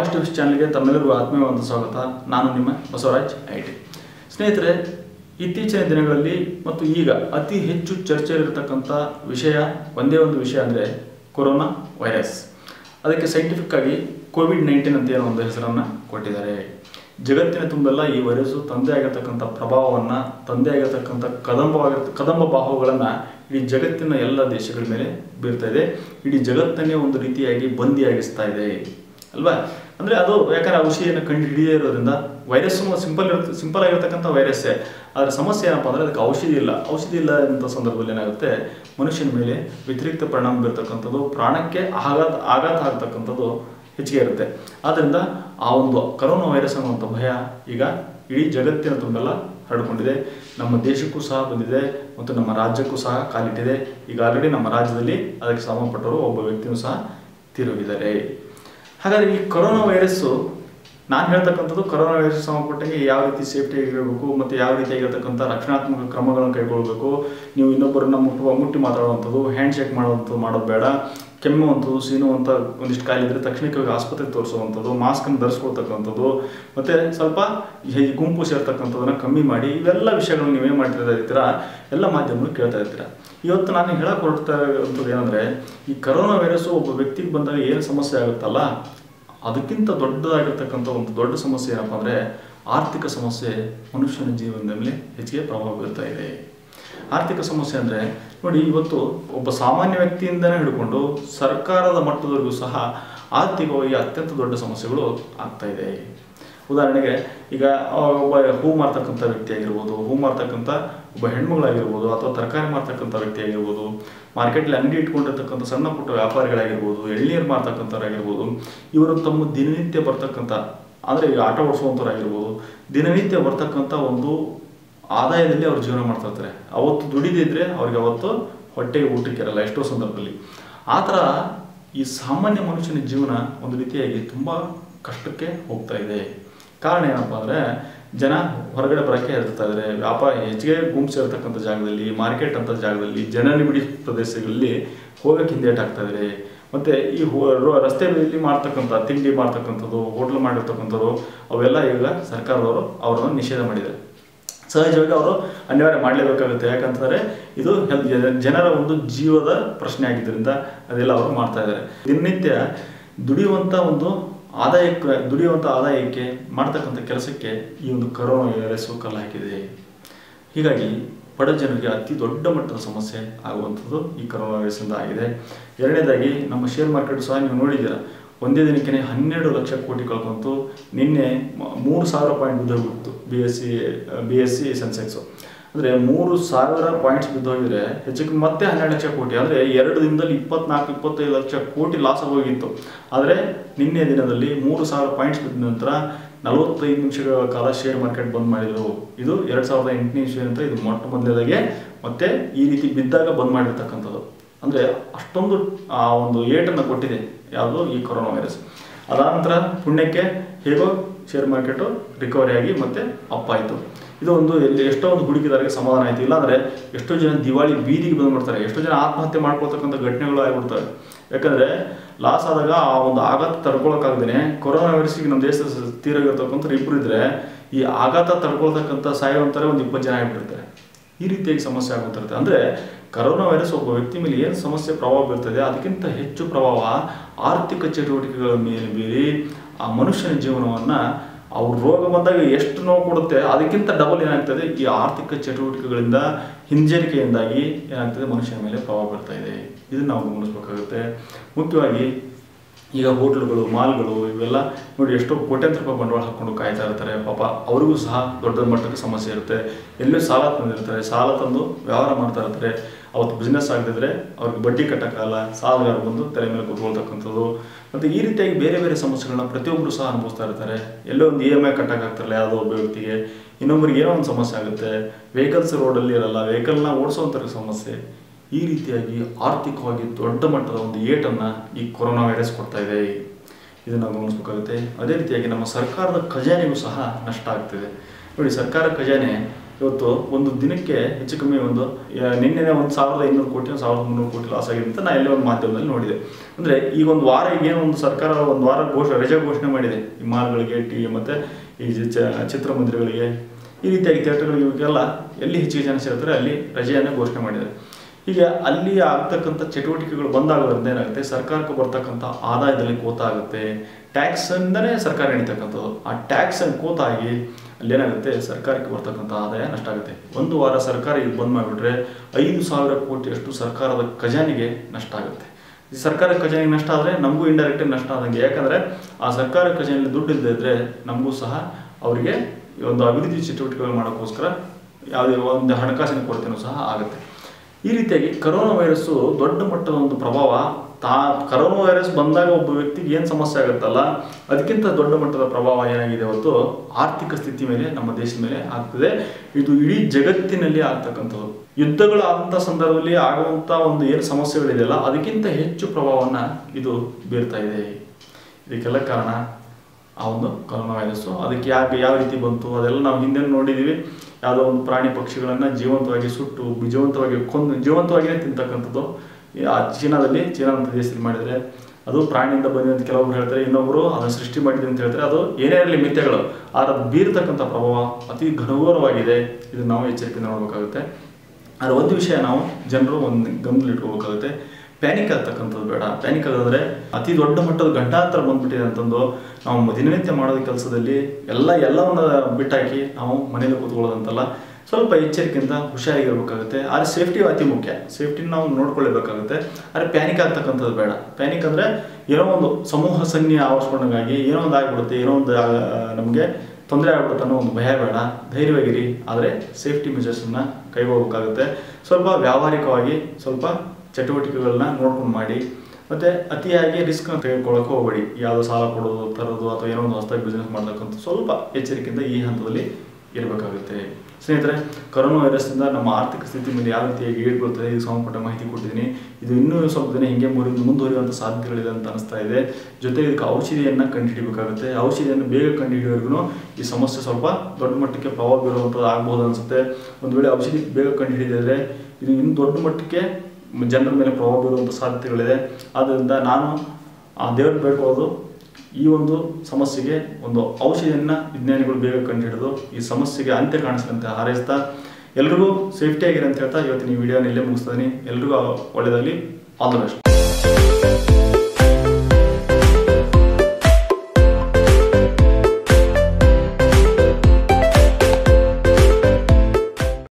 positive ಚಾನಲ್ಗೆ ತಮ್ಮೆಲ್ಲರಿಗೂ ಆತ್ಮೀಯವಾದ ಸ್ವಾಗತ ನಾನು ನಿಮ್ಮ ಬಸವರಾಜ್ ಐ ಟಿ ಸ್ನೇಹಿತರೆ ಇತ್ತೀಚಿನ ದಿನಗಳಲ್ಲಿ ಮತ್ತು ಈಗ ಅತಿ ಹೆಚ್ಚು ಚರ್ಚೆಯಲ್ಲಿರತಕ್ಕಂಥ ವಿಷಯ ಒಂದೇ ಒಂದು ವಿಷಯ ಅಂದರೆ ಕೊರೋನಾ ವೈರಸ್ ಅದಕ್ಕೆ ಸೈಂಟಿಫಿಕ್ ಆಗಿ ಕೋವಿಡ್ ನೈನ್ಟೀನ್ ಅಂತ ಏನೋ ಒಂದು ಹೆಸರನ್ನು ಕೊಟ್ಟಿದ್ದಾರೆ ಜಗತ್ತಿನ ತುಂಬೆಲ್ಲ ಈ ವೈರಸ್ಸು ತಂದೆ ಆಗಿರ್ತಕ್ಕಂಥ ಪ್ರಭಾವವನ್ನು ತಂದೆ ಆಗಿರ್ತಕ್ಕಂಥ ಕದಂಬವಾಗಿರ್ತ ಕದಂಬ ಬಾಹುಗಳನ್ನು ಇಡೀ ಜಗತ್ತಿನ ಎಲ್ಲ ದೇಶಗಳ ಮೇಲೆ ಬೀರ್ತಾ ಇದೆ ಇಡೀ ಜಗತ್ತನ್ನೇ ಒಂದು ರೀತಿಯಾಗಿ ಬಂದಿಯಾಗಿಸ್ತಾ ಇದೆ ಅಲ್ವಾ ಅಂದರೆ ಅದು ಯಾಕಂದ್ರೆ ಔಷಧಿಯನ್ನು ಕಂಡು ಹಿಡಿಯದೇ ಇರೋದ್ರಿಂದ ವೈರಸ್ ಸಿಂಪಲ್ ಇರುತ್ತೆ ಸಿಂಪಲ್ ಆಗಿರ್ತಕ್ಕಂಥ ವೈರಸ್ಸೇ ಆದರೆ ಸಮಸ್ಯೆ ಏನಪ್ಪ ಅಂದರೆ ಅದಕ್ಕೆ ಔಷಧಿ ಇಲ್ಲ ಔಷಧಿ ಇಲ್ಲ ಅಂತ ಸಂದರ್ಭದಲ್ಲಿ ಏನಾಗುತ್ತೆ ಮನುಷ್ಯನ ಮೇಲೆ ವ್ಯತಿರಿಕ್ತ ಪರಿಣಾಮ ಬೀರ್ತಕ್ಕಂಥದ್ದು ಪ್ರಾಣಕ್ಕೆ ಆಘಾತ ಆಘಾತ ಆಗ್ತಕ್ಕಂಥದ್ದು ಹೆಚ್ಚಿಗೆ ಇರುತ್ತೆ ಆದ್ದರಿಂದ ಆ ಒಂದು ಕರೋನಾ ವೈರಸ್ ಅನ್ನುವಂಥ ಭಯ ಈಗ ಇಡೀ ಜಗತ್ತಿನ ತುಂಬೆಲ್ಲ ಹರಡಿಕೊಂಡಿದೆ ನಮ್ಮ ದೇಶಕ್ಕೂ ಸಹ ಬಂದಿದೆ ಮತ್ತು ನಮ್ಮ ರಾಜ್ಯಕ್ಕೂ ಸಹ ಕಾಲಿಟ್ಟಿದೆ ಈಗ ಆಲ್ರೆಡಿ ನಮ್ಮ ರಾಜ್ಯದಲ್ಲಿ ಅದಕ್ಕೆ ಸಂಬಂಧಪಟ್ಟವರು ಒಬ್ಬ ವ್ಯಕ್ತಿಯೂ ಸಹ ತೀರೋಗಿದ್ದಾರೆ ಹಾಗಾದರೆ ಈ ಕೊರೋನಾ ವೈರಸ್ಸು ನಾನು ಹೇಳ್ತಕ್ಕಂಥದ್ದು ಕೊರೋನಾ ವೈರಸ್ ಸಂಬಂಧಪಟ್ಟಂಗೆ ಯಾವ ರೀತಿ ಸೇಫ್ಟಿ ಆಗಿರಬೇಕು ಮತ್ತು ಯಾವ ರೀತಿಯಾಗಿರ್ತಕ್ಕಂಥ ರಕ್ಷಣಾತ್ಮಕ ಕ್ರಮಗಳನ್ನು ಕೈಗೊಳ್ಳಬೇಕು ನೀವು ಇನ್ನೊಬ್ಬರನ್ನ ಮುಟ್ಟುವ ಮುಟ್ಟಿ ಮಾತಾಡುವಂಥದ್ದು ಹ್ಯಾಂಡ್ ಶೇಕ್ ಮಾಡುವಂಥದ್ದು ಮಾಡೋದು ಬೇಡ ಕೆಮ್ಮುವಂಥದ್ದು ಸೀನುವಂಥ ಒಂದಿಷ್ಟು ಕಾಯಿಲೆ ಇದ್ದರೆ ತಕ್ಷಣಕ್ಕೆ ಆಸ್ಪತ್ರೆಗೆ ತೋರಿಸುವಂಥದ್ದು ಮಾಸ್ಕನ್ನು ಧರಿಸ್ಕೊಳ್ತಕ್ಕಂಥದ್ದು ಮತ್ತು ಸ್ವಲ್ಪ ಈ ಗುಂಪು ಸೇರ್ತಕ್ಕಂಥದ್ದನ್ನು ಕಮ್ಮಿ ಮಾಡಿ ಇವೆಲ್ಲ ವಿಷಯಗಳನ್ನು ನೀವೇನು ಮಾಡ್ತಿರ್ತಾ ಇರ್ತೀರಾ ಎಲ್ಲ ಮಾಧ್ಯಮಗಳು ಕೇಳ್ತಾ ಇರ್ತೀರಾ ಇವತ್ತು ನಾನು ಹೇಳಕ್ಕೆ ಹೊರಡ್ತಾ ಇರೋಂಥದ್ದು ಏನಂದರೆ ಈ ಕರೋನಾ ವೈರಸ್ಸು ಒಬ್ಬ ವ್ಯಕ್ತಿಗೆ ಬಂದಾಗ ಏನು ಸಮಸ್ಯೆ ಆಗುತ್ತಲ್ಲ ಅದಕ್ಕಿಂತ ದೊಡ್ಡದಾಗಿರ್ತಕ್ಕಂಥ ಒಂದು ದೊಡ್ಡ ಸಮಸ್ಯೆ ಏನಪ್ಪ ಅಂದರೆ ಆರ್ಥಿಕ ಸಮಸ್ಯೆ ಮನುಷ್ಯನ ಜೀವನದ ಮೇಲೆ ಹೆಚ್ಚಿಗೆ ಪ್ರಭಾವ ಬೀರ್ತಾ ಇದೆ ಆರ್ಥಿಕ ಸಮಸ್ಯೆ ಅಂದರೆ ನೋಡಿ ಇವತ್ತು ಒಬ್ಬ ಸಾಮಾನ್ಯ ವ್ಯಕ್ತಿಯಿಂದನೇ ಹಿಡ್ಕೊಂಡು ಸರ್ಕಾರದ ಮಟ್ಟದವರೆಗೂ ಸಹ ಆರ್ಥಿಕವಾಗಿ ಅತ್ಯಂತ ದೊಡ್ಡ ಸಮಸ್ಯೆಗಳು ಆಗ್ತಾ ಇದೆ ಉದಾಹರಣೆಗೆ ಈಗ ಒಬ್ಬ ಹೂ ಮಾರ್ತಕ್ಕಂಥ ವ್ಯಕ್ತಿ ಆಗಿರ್ಬೋದು ಹೂ ಮಾರ್ತಕ್ಕಂಥ ಒಬ್ಬ ಹೆಣ್ಮಗಳಾಗಿರ್ಬೋದು ಅಥವಾ ತರಕಾರಿ ಮಾರ್ತಕ್ಕಂಥ ವ್ಯಕ್ತಿ ಆಗಿರ್ಬೋದು ಮಾರ್ಕೆಟ್ಲಿ ಅಂಗಡಿ ಇಟ್ಕೊಂಡಿರ್ತಕ್ಕಂಥ ಸಣ್ಣ ಪುಟ್ಟ ವ್ಯಾಪಾರಿಗಳಾಗಿರ್ಬೋದು ಎಳ್ನೀರು ಮಾರ್ತಕ್ಕಂಥವ್ರಾಗಿರ್ಬೋದು ಇವರು ತಮ್ಮ ದಿನನಿತ್ಯ ಬರ್ತಕ್ಕಂಥ ಅಂದರೆ ಈಗ ಆಟೋ ಓಡಿಸುವಂಥವ್ರಾಗಿರ್ಬೋದು ದಿನನಿತ್ಯ ಬರ್ತಕ್ಕಂಥ ಒಂದು ಆದಾಯದಲ್ಲಿ ಅವ್ರು ಜೀವನ ಮಾಡ್ತಾ ಇರ್ತಾರೆ ಅವತ್ತು ದುಡಿದಿದ್ರೆ ಅವ್ರಿಗೆ ಅವತ್ತು ಹೊಟ್ಟೆಗೆ ಊಟಕ್ಕೆ ಇರಲ್ಲ ಎಷ್ಟೋ ಸಂದರ್ಭದಲ್ಲಿ ಆ ಥರ ಈ ಸಾಮಾನ್ಯ ಮನುಷ್ಯನ ಜೀವನ ಒಂದು ರೀತಿಯಾಗಿ ತುಂಬ ಕಷ್ಟಕ್ಕೆ ಹೋಗ್ತಾ ಇದೆ ಕಾರಣ ಏನಪ್ಪ ಅಂದರೆ ಜನ ಹೊರಗಡೆ ಬರೋಕ್ಕೆ ಹೆದರ್ತಾ ಇದ್ದಾರೆ ವ್ಯಾಪಾರ ಹೆಚ್ಚಿಗೆ ಗುಂಪು ಸೇರ್ತಕ್ಕಂಥ ಜಾಗದಲ್ಲಿ ಮಾರ್ಕೆಟ್ ಅಂತ ಜಾಗದಲ್ಲಿ ಜನನಿಬಿಡಿ ಪ್ರದೇಶಗಳಲ್ಲಿ ಹೋಗೋಕೆ ಹಿಂದೇಟಾಗ್ತಾ ಇದ್ದಾರೆ ಮತ್ತು ಈ ರಸ್ತೆ ಬದಿಯಲ್ಲಿ ಮಾಡ್ತಕ್ಕಂಥ ತಿಂಡಿ ಮಾಡ್ತಕ್ಕಂಥದ್ದು ಹೋಟ್ಲ್ ಮಾಡಿರ್ತಕ್ಕಂಥದ್ದು ಅವೆಲ್ಲ ಈಗ ಸರ್ಕಾರದವರು ಅವರನ್ನು ನಿಷೇಧ ಮಾಡಿದ್ದಾರೆ ಸಹಜವಾಗಿ ಅವರು ಅನಿವಾರ್ಯ ಮಾಡಲೇಬೇಕಾಗುತ್ತೆ ಯಾಕಂತಂದರೆ ಇದು ಜನರ ಒಂದು ಜೀವದ ಪ್ರಶ್ನೆ ಆಗಿದ್ದರಿಂದ ಅದೆಲ್ಲ ಅವರು ಮಾಡ್ತಾ ಇದ್ದಾರೆ ದಿನನಿತ್ಯ ದುಡಿಯುವಂಥ ಒಂದು ಆದಾಯಕ್ಕೆ ದುಡಿಯುವಂಥ ಆದಾಯಕ್ಕೆ ಮಾಡ್ತಕ್ಕಂಥ ಕೆಲಸಕ್ಕೆ ಈ ಒಂದು ಕರೋನಾ ವೈರಸ್ಸು ಕಲ್ಲು ಹಾಕಿದೆ ಹೀಗಾಗಿ ಬಡ ಜನರಿಗೆ ಅತಿ ದೊಡ್ಡ ಮಟ್ಟದ ಸಮಸ್ಯೆ ಆಗುವಂಥದ್ದು ಈ ಕರೋನಾ ವೈರಸ್ಸಿಂದ ಆಗಿದೆ ಎರಡನೇದಾಗಿ ನಮ್ಮ ಶೇರ್ ಮಾರ್ಕೆಟ್ ಸಹ ನೀವು ನೋಡಿದ್ದೀರ ಒಂದೇ ದಿನಕ್ಕೆ ಹನ್ನೆರಡು ಲಕ್ಷ ಕೋಟಿ ಕಳ್ಕೊಂತು ನಿನ್ನೆ ಮೂರು ಸಾವಿರ ಪಾಯಿಂಟ್ ಬಿದ್ದೋಗ್ಬಿಡ್ತು B S C B S C Sensex ಅಂದರೆ ಮೂರು ಸಾವಿರ ಪಾಯಿಂಟ್ಸ್ ಬಿದ್ದೋಗಿದ್ರೆ ಹೆಚ್ಚಿಗೆ ಮತ್ತೆ ಹನ್ನೆರಡು ಲಕ್ಷ ಕೋಟಿ ಅಂದರೆ ಎರಡು ದಿನದಲ್ಲಿ ಇಪ್ಪತ್ನಾಲ್ಕು ಇಪ್ಪತ್ತೈದು ಲಕ್ಷ ಕೋಟಿ ಲಾಸ್ ಹೋಗಿತ್ತು ಆದರೆ ನಿನ್ನೆ ದಿನದಲ್ಲಿ ಮೂರು ಸಾವಿರ ಪಾಯಿಂಟ್ಸ್ ಬಿದ್ದ ನಂತರ ನಲವತ್ತೈದು ನಿಮಿಷಗಳ ಕಾಲ ಶೇರ್ ಮಾರ್ಕೆಟ್ ಬಂದ್ ಮಾಡಿದರು ಇದು ಎರಡು ಸಾವಿರದ ಎಂಟನೇ ಇಸ್ವಿ ಅಂತ ಇದು ಮೊಟ್ಟ ಮೊದಲನೇದಾಗೆ ಮತ್ತೆ ಈ ರೀತಿ ಬಿದ್ದಾಗ ಬಂದ್ ಮಾಡಿರ್ತಕ್ಕಂಥದ್ದು ಅಂದರೆ ಅಷ್ಟೊಂದು ಆ ಒಂದು ಏಟನ್ನು ಕೊಟ್ಟಿದೆ ಯಾವುದು ಈ ಕೊರೋನಾ ವೈರಸ್ ಅದಾದ ನಂತರ ಪುಣ್ಯಕ್ಕೆ ಹೇಗೋ ಶೇರ್ ಮಾರ್ಕೆಟು ರಿಕವರಿ ಆಗಿ ಮತ್ತೆ ಅಪ್ ಆಯಿತು ಇದು ಒಂದು ಎಲ್ಲಿ ಎಷ್ಟೋ ಒಂದು ಹೂಡಿಕೆದಾರರಿಗೆ ಸಮಾಧಾನ ಆಯಿತು ಇಲ್ಲಾಂದರೆ ಎಷ್ಟೋ ಜನ ದಿವಾಳಿ ಬೀದಿಗೆ ಬಂದ್ಬಿಡ್ತಾರೆ ಎಷ್ಟೋ ಜನ ಆತ್ಮಹತ್ಯೆ ಮಾಡ್ಕೊಳ್ತಕ್ಕಂಥ ಘಟನೆಗಳು ಆಗಿಬಿಡ್ತವೆ ಯಾಕಂದರೆ ಲಾಸ್ ಆದಾಗ ಆ ಒಂದು ಆಘಾತ ತಡ್ಕೊಳಕ್ಕಾಗ್ದೇ ಕೊರೋನಾ ವೈರಸ್ಗೆ ನಮ್ಮ ದೇಶದ ತೀರಾಗಿರ್ತಕ್ಕಂಥ ಇಬ್ಬರು ಇದ್ರೆ ಈ ಆಘಾತ ತಡ್ಕೊಳ್ತಕ್ಕಂಥ ಸಾಯುವಂತಾರೆ ಒಂದು ಇಪ್ಪತ್ತು ಜನ ಆಗಿಬಿಟ್ಟಿರ್ತಾರೆ ಈ ರೀತಿಯಾಗಿ ಸಮಸ್ಯೆ ಆಗುತ್ತಿರುತ್ತೆ ಅಂದರೆ ಕರೋನಾ ವೈರಸ್ ಒಬ್ಬ ವ್ಯಕ್ತಿ ಮೇಲೆ ಏನು ಸಮಸ್ಯೆ ಪ್ರಭಾವ ಬೀರ್ತದೆ ಅದಕ್ಕಿಂತ ಹೆಚ್ಚು ಪ್ರಭಾವ ಆರ್ಥಿಕ ಚಟುವಟಿಕೆಗಳ ಮೇಲೆ ಬೀರಿ ಆ ಮನುಷ್ಯನ ಜೀವನವನ್ನು ಅವ್ರ ರೋಗ ಬಂದಾಗ ಎಷ್ಟು ನೋವು ಕೊಡುತ್ತೆ ಅದಕ್ಕಿಂತ ಡಬಲ್ ಏನಾಗ್ತದೆ ಈ ಆರ್ಥಿಕ ಚಟುವಟಿಕೆಗಳಿಂದ ಹಿಂಜರಿಕೆಯಿಂದಾಗಿ ಏನಾಗ್ತದೆ ಮನುಷ್ಯನ ಮೇಲೆ ಪ್ರಭಾವ ಬೀರ್ತಾ ಇದೆ ಇದನ್ನು ನಾವು ಗಮನಿಸಬೇಕಾಗುತ್ತೆ ಮುಖ್ಯವಾಗಿ ಈಗ ಹೋಟ್ಲುಗಳು ಮಾಲ್ಗಳು ಇವೆಲ್ಲ ನೋಡಿ ಎಷ್ಟೋ ಕೋಟ್ಯಾಂತರ ರೂಪಾಯಿ ಬಂಡವಾಳ ಹಾಕ್ಕೊಂಡು ಕಾಯ್ತಾ ಇರ್ತಾರೆ ಪಾಪ ಅವ್ರಿಗೂ ಸಹ ದೊಡ್ಡ ಮಟ್ಟಕ್ಕೆ ಸಮಸ್ಯೆ ಇರುತ್ತೆ ಎಲ್ಲೂ ಸಾಲ ತಂದಿರ್ತಾರೆ ಸಾಲ ತಂದು ವ್ಯವಹಾರ ಮಾಡ್ತಾ ಇರ್ತಾರೆ ಅವತ್ತು ಬಿಸ್ನೆಸ್ ಆಗದಿದ್ರೆ ಅವ್ರಿಗೆ ಬಡ್ಡಿ ಕಟ್ಟೋಕ್ಕಲ್ಲ ಸಾಲಗಾರ ಬಂದು ತಲೆ ಮೇಲೆ ಕೂತ್ಕೊಳ್ತಕ್ಕಂಥದ್ದು ಮತ್ತು ಈ ರೀತಿಯಾಗಿ ಬೇರೆ ಬೇರೆ ಸಮಸ್ಯೆಗಳನ್ನ ಪ್ರತಿಯೊಬ್ಬರು ಸಹ ಅನುಭವಿಸ್ತಾ ಇರ್ತಾರೆ ಎಲ್ಲೋ ಒಂದು ಇ ಎಮ್ ಐ ಕಟ್ಟೋಕ್ಕಾಗ್ತಿರಲ್ಲ ಯಾವುದೋ ಒಬ್ಬ ವ್ಯಕ್ತಿಗೆ ಇನ್ನೊಬ್ಬರಿಗೆ ಏನೋ ಒಂದು ಸಮಸ್ಯೆ ಆಗುತ್ತೆ ವೆಹಿಕಲ್ಸ್ ರೋಡಲ್ಲಿ ಇರಲ್ಲ ವೆಹಿಕಲ್ನ ಓಡಿಸೋವಂಥವ್ರಿಗೆ ಸಮಸ್ಯೆ ಈ ರೀತಿಯಾಗಿ ಆರ್ಥಿಕವಾಗಿ ದೊಡ್ಡ ಮಟ್ಟದ ಒಂದು ಏಟನ್ನು ಈ ಕೊರೋನಾ ವೈರಸ್ ಕೊಡ್ತಾ ಇದೆ ಇದನ್ನು ನಾವು ಗಮನಿಸಬೇಕಾಗುತ್ತೆ ಅದೇ ರೀತಿಯಾಗಿ ನಮ್ಮ ಸರ್ಕಾರದ ಖಜಾನೆಗೂ ಸಹ ನಷ್ಟ ಆಗ್ತಿದೆ ನೋಡಿ ಸರ್ಕಾರ ಖಜಾನೆ ಇವತ್ತು ಒಂದು ದಿನಕ್ಕೆ ಹೆಚ್ಚು ಕಮ್ಮಿ ಒಂದು ಆ, ನಿನ್ನೆನೆ ಒಂದು ಸಾವಿರದ ಐನೂರು ಕೋಟಿ ಒಂದು ಸಾವಿರದ ಮುನ್ನೂರು ಕೋಟಿ ಲಾಸ್ ಆಗಿದೆ ಅಂತ ನಾನು ಎಲ್ಲೇ ಒಂದು ಮಾಧ್ಯಮದಲ್ಲಿ ನೋಡಿದೆ ಅಂದರೆ ಈಗ ಒಂದು ವಾರ ಈಗೇನು ಒಂದು ಸರ್ಕಾರ ಒಂದು ವಾರ ಘೋಷಣೆ ರಜೆ ಘೋಷಣೆ ಮಾಡಿದೆ ಈ ಮಾಲ್ಗಳಿಗೆ ಟಿ ಮತ್ತು ಈ ಚ- ಚಿತ್ರಮಂದಿರಗಳಿಗೆ ಈ ರೀತಿಯಾಗಿ ಥಿಯೇಟರ್ಗಳಿಗೆ ಇವಕ್ಕೆಲ್ಲ ಎಲ್ಲಿ ಹೆಚ್ಚಿಗೆ ಜನ ಸೇರ್ತಾರೆ ಅಲ್ಲಿ ರಜೆಯನ್ನು ಘೋಷಣೆ ಮಾಡಿದ್ದಾರೆ ಹೀಗೆ ಅಲ್ಲಿ ಆಗ್ತಕ್ಕಂಥ ಚಟುವಟಿಕೆಗಳು ಬಂದಾಗೋದ್ರಿಂದ ಏನಾಗುತ್ತೆ ಸರ್ಕಾರಕ್ಕೆ ಬರ್ತಕ್ಕಂಥ ಆದಾಯದಲ್ಲಿ ಕೋತ ಆಗುತ್ತೆ ಟ್ಯಾಕ್ಸ್ ಇಂದನೇ ಸರ್ಕಾರ ನಡೀತಕ್ಕಂಥದ್ದು ಆ ಟ್ಯಾಕ್ಸ್ ಕೋತಾಗಿ ಅಲ್ಲೇನಾಗುತ್ತೆ ಸರ್ಕಾರಕ್ಕೆ ಬರ್ತಕ್ಕಂಥ ಆದಾಯ ನಷ್ಟ ಆಗುತ್ತೆ ಒಂದು ವಾರ ಸರ್ಕಾರ ಇದು ಬಂದ್ ಮಾಡಿಬಿಟ್ರೆ ಐದು ಸಾವಿರ ಕೋಟಿಯಷ್ಟು ಸರ್ಕಾರದ ಖಜಾನೆಗೆ ನಷ್ಟ ಆಗುತ್ತೆ ಈ ಸರ್ಕಾರ ಖಜಾನೆಗೆ ನಷ್ಟ ಆದರೆ ನಮಗೂ ಇಂಡೈರೆಕ್ಟ್ ನಷ್ಟ ಆದಂಗೆ ಯಾಕಂದ್ರೆ ಆ ಸರ್ಕಾರ ಖಜಾನೆಯಲ್ಲಿ ದುಡ್ಡು ಇಲ್ಲದೆ ಇದ್ರೆ ನಮಗೂ ಸಹ ಅವರಿಗೆ ಈ ಒಂದು ಅಭಿವೃದ್ಧಿ ಚಟುವಟಿಕೆಗಳು ಮಾಡೋಕ್ಕೋಸ್ಕರ ಯಾವುದೇ ಒಂದು ಹಣಕಾಸಿನ ಕೊರತೆನೂ ಸಹ ಆಗುತ್ತೆ ಈ ರೀತಿಯಾಗಿ ಕರೋನಾ ವೈರಸ್ಸು ದೊಡ್ಡ ಮಟ್ಟದ ಒಂದು ಪ್ರಭಾವ ತಾ ಕರೋನಾ ವೈರಸ್ ಬಂದಾಗ ಒಬ್ಬ ವ್ಯಕ್ತಿಗೆ ಏನು ಸಮಸ್ಯೆ ಆಗುತ್ತಲ್ಲ ಅದಕ್ಕಿಂತ ದೊಡ್ಡ ಮಟ್ಟದ ಪ್ರಭಾವ ಏನಾಗಿದೆ ಹೊತ್ತು ಆರ್ಥಿಕ ಸ್ಥಿತಿ ಮೇಲೆ ನಮ್ಮ ದೇಶದ ಮೇಲೆ ಆಗ್ತದೆ ಇದು ಇಡೀ ಜಗತ್ತಿನಲ್ಲಿ ಆಗ್ತಕ್ಕಂಥದ್ದು ಯುದ್ಧಗಳು ಆದಂಥ ಸಂದರ್ಭದಲ್ಲಿ ಆಗುವಂಥ ಒಂದು ಏನು ಸಮಸ್ಯೆಗಳಿದೆಯಲ್ಲ ಅದಕ್ಕಿಂತ ಹೆಚ್ಚು ಪ್ರಭಾವವನ್ನು ಇದು ಬೀರ್ತಾ ಇದೆ ಇದಕ್ಕೆಲ್ಲ ಕಾರಣ ಆ ಒಂದು ಕರೋನಾ ವೈರಸ್ಸು ಅದಕ್ಕೆ ಯಾಕೆ ಯಾವ ರೀತಿ ಬಂತು ಅದೆಲ್ಲ ನಾವು ಹಿಂದೆ ನೋಡಿದ್ದೀವಿ ಯಾವುದೋ ಒಂದು ಪ್ರಾಣಿ ಪಕ್ಷಿಗಳನ್ನು ಜೀವಂತವಾಗಿ ಸುಟ್ಟು ಜೀವಂತವಾಗಿ ಕೊಂದು ಜೀವಂತವಾಗಿಯೇ ತಿಂತಕ್ಕಂಥದ್ದು ಈ ಆ ಚೀನಾದಲ್ಲಿ ಚೀನಾದಂಥ ದೇಶದಲ್ಲಿ ಮಾಡಿದರೆ ಅದು ಪ್ರಾಣಿಯಿಂದ ಬಂದಿದೆ ಅಂತ ಕೆಲವೊಬ್ರು ಹೇಳ್ತಾರೆ ಇನ್ನೊಬ್ಬರು ಅದನ್ನು ಸೃಷ್ಟಿ ಮಾಡಿದೆ ಅಂತ ಹೇಳ್ತಾರೆ ಅದು ಏನೇ ಇರಲಿ ಮಿಥ್ಯಗಳು ಆದರೆ ಅದು ಬೀರ್ತಕ್ಕಂಥ ಪ್ರಭಾವ ಅತಿ ಘನಘೋರವಾಗಿದೆ ಇದು ನಾವು ಎಚ್ಚರಿಕೆ ನೋಡಬೇಕಾಗುತ್ತೆ ಆದರೆ ಒಂದು ವಿಷಯ ನಾವು ಜನರು ಒಂದು ಗಮನದಲ್ಲಿ ಇಟ್ಕೋಬೇಕಾಗುತ್ತೆ ಪ್ಯಾನಿಕ್ ಆಗ್ತಕ್ಕಂಥದ್ದು ಬೇಡ ಪ್ಯಾನಿಕ್ ಆಗೋದ್ರೆ ಅತಿ ದೊಡ್ಡ ಮಟ್ಟದ ಗಂಟಾಂತರ ಬಂದ್ಬಿಟ್ಟಿದೆ ಅಂತಂದು ನಾವು ದಿನನಿತ್ಯ ಮಾಡೋದ ಕೆಲಸದಲ್ಲಿ ಎಲ್ಲ ಎಲ್ಲವನ್ನ ಬಿಟ್ಟಾಕಿ ನಾವು ಮನೇಲಿ ಕೂತ್ಕೊಳ್ಳೋದಂತಲ್ಲ ಸ್ವಲ್ಪ ಎಚ್ಚರಿಕೆಯಿಂದ ಹುಷಾರಾಗಿರ್ಬೇಕಾಗುತ್ತೆ ಆದರೆ ಸೇಫ್ಟಿ ಅತಿ ಮುಖ್ಯ ಸೇಫ್ಟಿನ ನಾವು ನೋಡ್ಕೊಳ್ಳೇಬೇಕಾಗುತ್ತೆ ಆದರೆ ಪ್ಯಾನಿಕ್ ಆಗ್ತಕ್ಕಂಥದ್ದು ಬೇಡ ಪ್ಯಾನಿಕ್ ಅಂದರೆ ಏನೋ ಒಂದು ಸಮೂಹ ಸನ್ನಿ ಆವರಿಸ್ಕೊಂಡಂಗಾಗಿ ಏನೋ ಒಂದು ಆಗ್ಬಿಡುತ್ತೆ ಏನೋ ಒಂದು ನಮಗೆ ತೊಂದರೆ ಆಗ್ಬಿಡುತ್ತೆ ಅನ್ನೋ ಒಂದು ಭಯ ಬೇಡ ಧೈರ್ಯವಾಗಿರಿ ಆದರೆ ಸೇಫ್ಟಿ ಮೆಜರ್ಸನ್ನು ಕೈಗೊಳ್ಳಬೇಕಾಗುತ್ತೆ ಸ್ವಲ್ಪ ವ್ಯಾವಹಾರಿಕವಾಗಿ ಸ್ವಲ್ಪ ಚಟುವಟಿಕೆಗಳನ್ನ ನೋಡ್ಕೊಂಡು ಮಾಡಿ ಮತ್ತು ಅತಿಯಾಗಿ ರಿಸ್ಕ್ ತೆಗೆದುಕೊಳ್ಳೋಕೆ ಹೋಗಬೇಡಿ ಯಾವುದೋ ಸಾಲ ಕೊಡೋದು ತರೋದು ಅಥವಾ ಏನೋ ಒಂದು ಹೊಸದಾಗಿ ಬಿಸ್ನೆಸ್ ಮಾಡ್ತಕ್ಕಂಥ ಸ್ವಲ್ಪ ಎಚ್ಚರಿಕೆಯಿಂದ ಈ ಹಂತದಲ್ಲಿ ಇರಬೇಕಾಗುತ್ತೆ ಸ್ನೇಹಿತರೆ ಕರೋನಾ ವೈರಸ್ನಿಂದ ನಮ್ಮ ಆರ್ಥಿಕ ಸ್ಥಿತಿ ಮೇಲೆ ಯಾವ ರೀತಿಯಾಗಿ ಏರ್ಬೀಳ್ತದೆ ಇದು ಸಂಬಂಧಪಟ್ಟ ಮಾಹಿತಿ ಕೊಟ್ಟಿದ್ದೀನಿ ಇದು ಇನ್ನೂ ಸ್ವಲ್ಪ ದಿನ ಹಿಂಗೆ ಮುರಿ ಮುಂದುವರಿಯುವಂಥ ಸಾಧ್ಯತೆಗಳಿದೆ ಅಂತ ಅನಿಸ್ತಾ ಇದೆ ಜೊತೆಗೆ ಇದಕ್ಕೆ ಔಷಧಿಯನ್ನು ಕಂಡುಹಿಡಿಬೇಕಾಗುತ್ತೆ ಔಷಧಿಯನ್ನು ಬೇಗ ಕಂಡುಹಿಡಿಯೋರ್ಗು ಈ ಸಮಸ್ಯೆ ಸ್ವಲ್ಪ ದೊಡ್ಡ ಮಟ್ಟಕ್ಕೆ ಪ್ರಭಾವ ಬೀರುವಂಥದ್ದು ಆಗ್ಬೋದು ಅನಿಸುತ್ತೆ ಒಂದು ವೇಳೆ ಔಷಧಿ ಬೇಗ ಕಂಡುಹಿಡಿದಿದ್ರೆ ಇದು ಇನ್ನು ದೊಡ್ಡ ಮಟ್ಟಕ್ಕೆ ಜನರ ಮೇಲೆ ಪ್ರಭಾವ ಬೀರುವಂಥ ಸಾಧ್ಯತೆಗಳಿದೆ ಆದ್ದರಿಂದ ನಾನು ಆ ದೇವ್ರ ಬೇಡ್ಕೊಳ್ಳೋದು ಈ ಒಂದು ಸಮಸ್ಯೆಗೆ ಒಂದು ಔಷಧಿಯನ್ನು ವಿಜ್ಞಾನಿಗಳು ಬೇಗ ಕಂಡುಹಿಡಿದು ಈ ಸಮಸ್ಯೆಗೆ ಅಂತ್ಯ ಕಾಣಿಸಿದಂತೆ ಹಾರೈಸ್ತಾ ಎಲ್ರಿಗೂ ಸೇಫ್ಟಿ ಆಗಿರಿ ಅಂತ ಹೇಳ್ತಾ ಇವತ್ತಿನ ಈ ವಿಡಿಯೋನ ಇಲ್ಲೇ ಮುಗಿಸ್ತಾ ಇದೀನಿ ಎಲ್ರಿಗೂ ಒಳ್ಳೆಯದಾಗಲಿ ಆಲ್ ದ ಬೆಸ್ಟ್